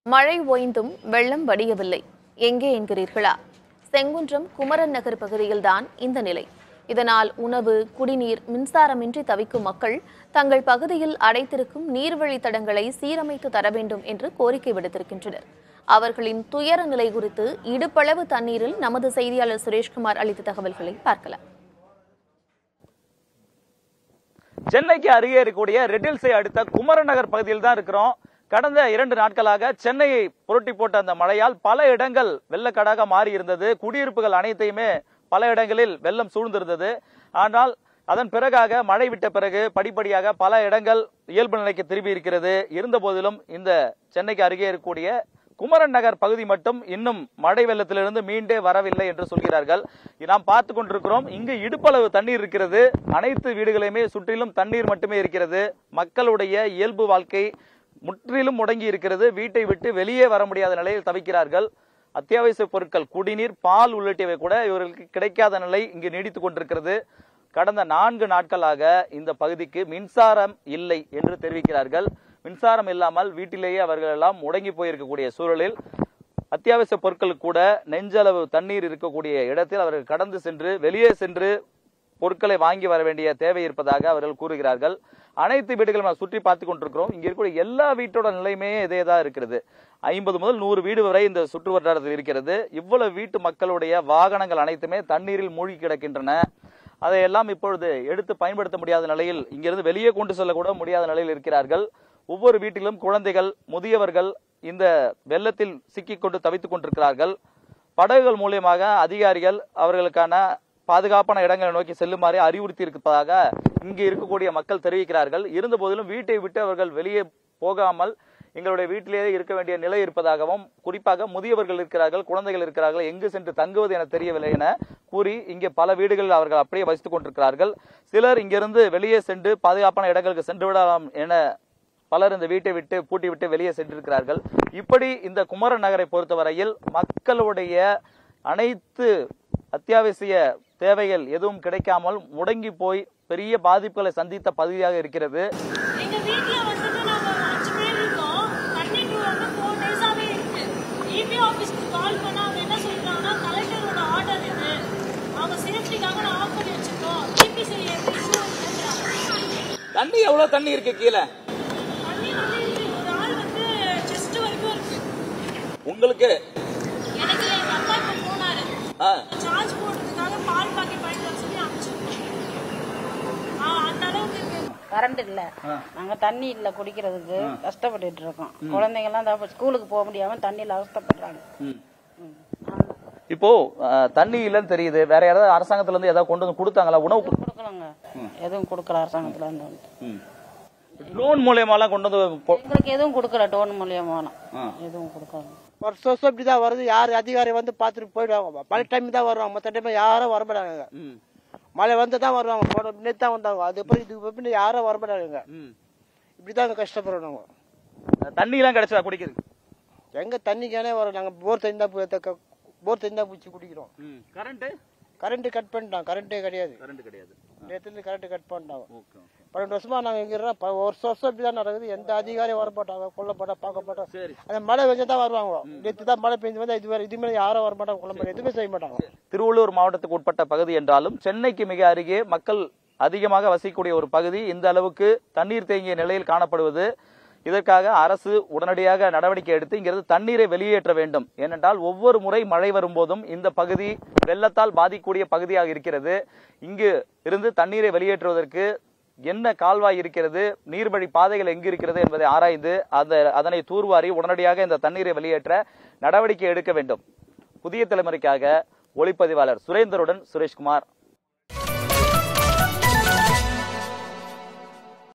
மழை ஓய்ந்தும் வெள்ளம் வடியவில்லை எங்கே என்கிறீர்களா செங்குன்றம் குமரன் நகர் பகுதியில்தான் இந்த நிலை இதனால் உணவு குடிநீர் மின்சாரமின்றி தவிக்கும் மக்கள் தங்கள் பகுதியில் அடைத்திருக்கும் நீர்வழித்தடங்களை சீரமைத்து தர வேண்டும் என்று கோரிக்கை விடுத்திருக்கின்றனர் அவர்களின் துயர நிலை குறித்து இடுப்பளவு தண்ணீரில் நமது செய்தியாளர் சுரேஷ்குமார் அளித்த தகவல்களை பார்க்கலாம் சென்னைக்கு அருகே இருக்கக்கூடிய ரெட்டில்ஸை அடுத்த குமரன் நகர் பகுதியில் தான் இருக்கிறோம் கடந்த இரண்டு நாட்களாக சென்னையை புரட்டி போட்ட அந்த மழையால் பல இடங்கள் வெள்ளக்காடாக மாறி இருந்தது குடியிருப்புகள் அனைத்தையுமே பல இடங்களில் வெள்ளம் சூழ்ந்திருந்தது ஆனால் அதன் பிறகாக மழை விட்ட பிறகு படிப்படியாக பல இடங்கள் இயல்பு நிலைக்கு திரும்பி இருக்கிறது இருந்த போதிலும் இந்த சென்னைக்கு அருகே இருக்கக்கூடிய குமரன் நகர் பகுதி மட்டும் இன்னும் மழை வெள்ளத்திலிருந்து மீண்டே வரவில்லை என்று சொல்கிறார்கள் நாம் பார்த்து கொண்டிருக்கிறோம் இங்கு இடுப்பளவு தண்ணீர் இருக்கிறது அனைத்து வீடுகளையுமே சுற்றிலும் தண்ணீர் மட்டுமே இருக்கிறது மக்களுடைய இயல்பு வாழ்க்கை முற்றிலும் முடங்கி இருக்கிறது வீட்டை விட்டு வெளியே வர முடியாத நிலையில் தவிக்கிறார்கள் அத்தியாவசிய பொருட்கள் குடிநீர் பால் உள்ளிட்டவை கூட இவர்களுக்கு கிடைக்காத நிலை இங்கு நீடித்துக் கொண்டிருக்கிறது கடந்த நான்கு நாட்களாக இந்த பகுதிக்கு மின்சாரம் இல்லை என்று தெரிவிக்கிறார்கள் மின்சாரம் இல்லாமல் வீட்டிலேயே அவர்கள் எல்லாம் முடங்கி போயிருக்கக்கூடிய சூழலில் அத்தியாவசிய பொருட்களுக்கு கூட நெஞ்சளவு தண்ணீர் இருக்கக்கூடிய இடத்தில் அவர்கள் கடந்து சென்று வெளியே சென்று பொருட்களை வாங்கி வர வேண்டிய தேவை இருப்பதாக அவர்கள் கூறுகிறார்கள் அனைத்து வீடுகளும் நாம் சுற்றி பார்த்து கொண்டிருக்கிறோம் இங்க இருக்கக்கூடிய எல்லா வீட்டோட நிலையுமே இதே தான் இருக்கிறது ஐம்பது முதல் நூறு வீடு வரை இந்த சுற்று வட்டாரத்தில் இருக்கிறது இவ்வளவு வீட்டு மக்களுடைய வாகனங்கள் அனைத்துமே தண்ணீரில் மூழ்கி கிடக்கின்றன அதையெல்லாம் இப்பொழுது எடுத்து பயன்படுத்த முடியாத நிலையில் இங்கிருந்து வெளியே கொண்டு செல்லக்கூட முடியாத நிலையில் இருக்கிறார்கள் ஒவ்வொரு வீட்டிலும் குழந்தைகள் முதியவர்கள் இந்த வெள்ளத்தில் சிக்கிக்கொண்டு தவித்துக் கொண்டிருக்கிறார்கள் படகுகள் மூலியமாக அதிகாரிகள் அவர்களுக்கான பாதுகாப்பான இடங்களை நோக்கி செல்லுமாறு அறிவுறுத்தி இருப்பதாக இங்கு இருக்கக்கூடிய மக்கள் தெரிவிக்கிறார்கள் இருந்த போதிலும் வீட்டை விட்டு அவர்கள் வெளியே போகாமல் எங்களுடைய வீட்டிலேயே இருக்க வேண்டிய நிலை இருப்பதாகவும் குறிப்பாக முதியவர்கள் இருக்கிறார்கள் குழந்தைகள் இருக்கிறார்கள் எங்கு சென்று தங்குவது என தெரியவில்லை என கூறி இங்கே பல வீடுகளில் அவர்கள் அப்படியே வசித்துக் கொண்டிருக்கிறார்கள் சிலர் இங்கிருந்து வெளியே சென்று பாதுகாப்பான இடங்களுக்கு சென்று விடலாம் என பலர் இந்த வீட்டை விட்டு பூட்டி விட்டு வெளியே சென்றிருக்கிறார்கள் இப்படி இந்த குமரன் நகரை பொறுத்தவரையில் மக்களுடைய அனைத்து அத்தியாவசிய தேவைகள் எதுவும் கிடைக்காமல் முடங்கி போய் பெரிய பாதிப்புகளை சந்தித்த பகுதியாக இருக்கிறது எங்க வீட்ல வந்துட்டு நாங்க அஞ்சு பேர் இருக்கோம் தண்ணி வந்து ஃபோர் டேஸாவே இருக்கு இபி ஆபீஸ்க்கு கால் பண்ணா அவங்க என்ன சொல்றாங்கன்னா கலெக்டரோட ஆர்டர் இது அவங்க சேஃப்டிக்காக நான் ஆஃப் பண்ணி வச்சிருக்கோம் டிபிசி தண்ணி எவ்வளவு தண்ணி இருக்கு கீழே தண்ணி வந்து இது ஒரு ஆள் வந்து செஸ்ட் வரைக்கும் இருக்கு உங்களுக்கு எனக்கு எங்க அப்பா இப்ப போனாரு சார்ஜ் போடுறதுக்காக பால் பாக்கெட் வாங்கிட்டு வர சொல்லி அனுப்பிச்சிருக்கோம் அந்த அளவுக்கு இருக்கு கரண்ட் இல்ல நாங்க தண்ணி இல்ல குடிக்கிறதுக்கு கஷ்டப்பட்டுட்டு இருக்கோம் குழந்தைங்க எல்லாம் ஸ்கூலுக்கு போக முடியாம தண்ணியில அவஸ்தப்படுறாங்க ம். ஆமா. இப்போ அஹ், தண்ணி இல்லைன்னு தெரியுது வேற யாராவது அரசாங்கத்துல இருந்து ஏதாவது கொண்டு வந்து கொடுத்தாங்களா உணவு கொடுக்கலங்க எதுவும் கொடுக்கல அரசாங்கத்துல இருந்து வந்து. லோன் மூலியமாலாம் கொண்டு வந்து பொ- எங்களுக்கு எதுவும் கொடுக்கல டோன் மூலியமா எதுவும் கொடுக்கல வருஷம் வருஷம் இப்படிதான் வருது யார் அதிகாரி வந்து பார்த்துட்டு போயிடுவாங்க மழை டைம் தான் வருவாங்க மற்ற டைம் யாரும் வரமாட்டாங்க மழை வந்து தான் வருவாங்க போன நேற்று தான் வந்தாங்க அதுக்கப்புறம் இதுக்கு பின்ன யாரும் வரமாட்டாங்க இப்படிதான் கஷ்டப்படுறோம் நாங்க தண்ணி எல்லாம் கிடைச்சதா குடிக்கிறது எங்க தண்ணிக்கானே வரோம் நாங்க போர் தண்ணி தான் பு- போர் தண்ணி தான் பிடிச்சி குடிக்கிறோம் கரண்ட் கரண்ட் கட் பண்ணிட்டாங்க கரண்டே கிடையாது கரண்ட் கிடையாது நேற்று கரண்ட் கட் பண்ணிட்டாங்க பன்னெண்டு வருஷமா நாங்க இங்க இருக்கோம். ப- வருஷம் வருஷம் இப்படிதான் நடக்குது எந்த அதிகாரியும் வரமாட்டாங்க கொல்லப்பட்டா பார்க்க மாட்டாங்க சரி அந்த மழை பெஞ்சா தான் வருவாங்க நேற்று தான் மழை பெஞ்சு வந்தா இது வேற இதுமே யாரும் வரமாட்டாங்க கொல்ல மாட்டாங்க எதுவுமே செய்ய மாட்டாங்க திருவள்ளூர் மாவட்டத்துக்கு உட்பட்ட பகுதி என்றாலும் சென்னைக்கு மிக அருகே மக்கள் அதிகமாக வசிக்கக்கூடிய ஒரு பகுதி இந்த அளவுக்கு தண்ணீர் தேங்கிய நிலையில் காணப்படுவது இதற்காக அரசு உடனடியாக நடவடிக்கை எடுத்து இங்கிருந்து தண்ணீரை வெளியேற்ற வேண்டும் ஏனென்றால் ஒவ்வொரு முறை மழை வரும்போதும் இந்த பகுதி வெள்ளத்தால் பாதிக்கக்கூடிய பகுதியாக இருக்கிறது இங்கு இருந்து தண்ணீரை வெளியேற்றுவதற்கு என்ன கால்வாய் இருக்கிறது நீர்வழி பாதைகள் எங்கு இருக்கிறது என்பதை ஆராய்ந்து அந்த அதனை தூர்வாரி உடனடியாக இந்த தண்ணீரை வெளியேற்ற நடவடிக்கை எடுக்க வேண்டும் புதிய தலைமுறைக்காக ஒளிப்பதிவாளர் சுரேந்தருடன் சுரேஷ்குமார்